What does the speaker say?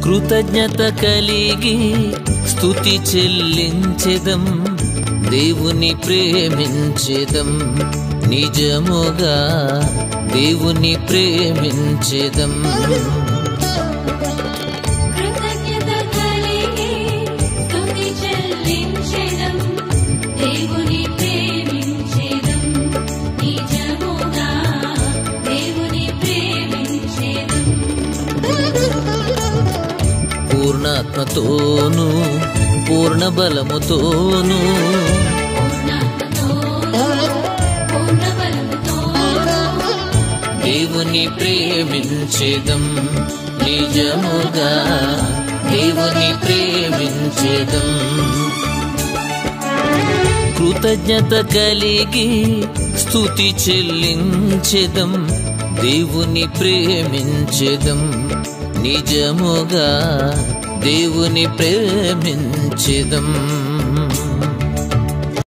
కృతజ్ఞత కలిగి స్తుతి చెల్లించెదం దేవుని ప్రేమించెదం నిజముగా దేవుని ప్రేమించెదం కృతజ్ఞత కలిగి స్తుతి చెల్లించెదం దేవుని ప్రేమించెదం నిజముగా దేవుని ప్రేమించెదం పూర్ణాత్మతోను పూర్ణ బలముతోను పూర్ణాత్మతోను పూర్ణ బలముతోను దేవుని ప్రేమించేదం నిజముగా దేవుని ప్రేమించేదం కృతజ్ఞత కలిగి స్తుతి చెల్లించెదం దేవుని ప్రేమించెదం నిజముగా దేవుని ప్రేమించెదం